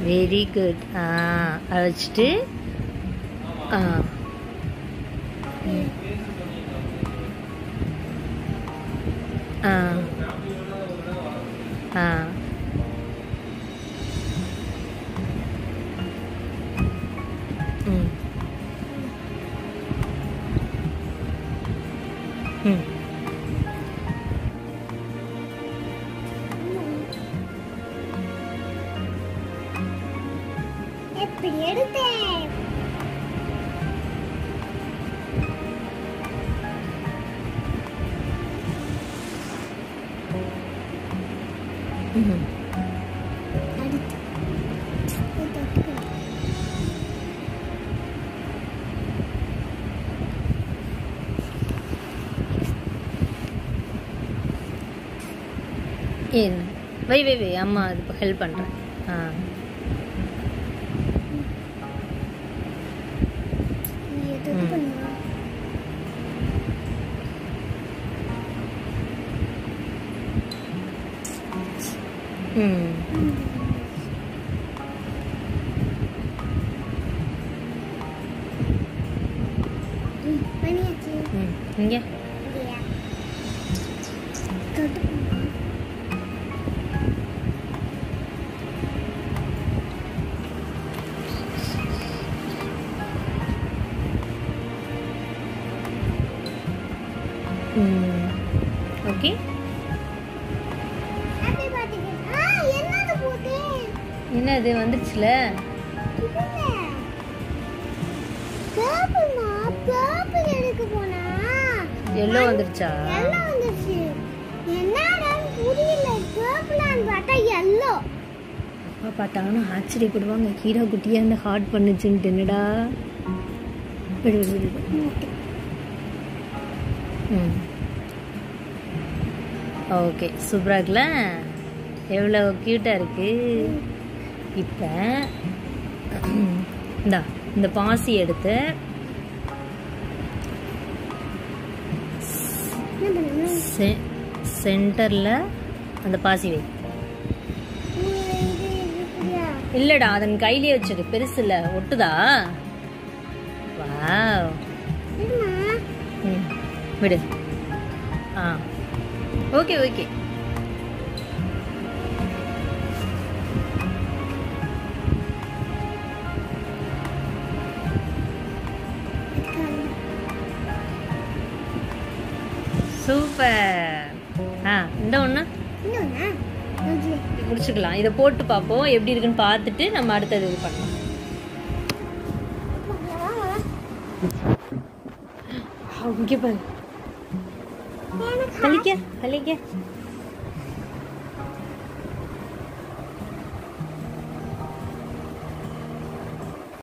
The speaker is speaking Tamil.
வெரி குட் ஆ அதை வச்சுட்டு ஆ ம். ஆ ஆ ம் ம் எப்படி எடுத்தேன் ம் அடுத்து இது தொட்டுக்கணும். ஏன் வை வை வை அம்மா அது ஹெல்ப் பண்ணுறேன் ஆ நீ எது இது ம். பண்ணுவா ம் ம், பண்ணியாச்சு ம் இங்கே இல்லையா தொட்டுக்கணும். ம் ஓகே Happy birthday. ஆ, என்னது போட்டேன்? என்ன இது வந்துடுச்சுல இல்ல. purple மா, purple எடுக்க போனா. எல்லோ வந்துடுச்சா yellow வந்துருச்சு. என்னடான்னு புரியல. purple ஆன்னு பார்த்தா yellow. அப்பா பார்த்தாங்கன்னா ஆச்சரியப்படுவாங்க கீரா குட்டியா இந்த ஹார்ட் பண்ணுச்சுன்ட்டு என்னடா விடு விடு விடு விடு. ம் ஓகே சூப்பராக இருக்குல்ல எவ்வளோ க்யூட்டாக இருக்கு இப்போ இந்தா இந்த பாசி எடுத்து என்ன பண்ணணும்? செ சென்டரில் அந்த பாசி வை இது, இது, இது இப்படியா? இல்லைடா அதன் கையிலே வச்சிரு பெருசு இல்லை ஒட்டுதா வாவ் இருமா. ம் விடு ஆ ஓகே ஓகே சூப்பர் ஆ இந்த ஒன்று இன்னொன்னா? அது. முடிச்சுக்கலாம் இதை போட்டு பார்ப்போம் எப்படி இருக்குன்னு பார்த்துட்டு நம்ம அடுத்தது இது பண்ணலாம் வா, வா, வா. இங்கே பாரு எனக்கு கலிக்க கலிக்க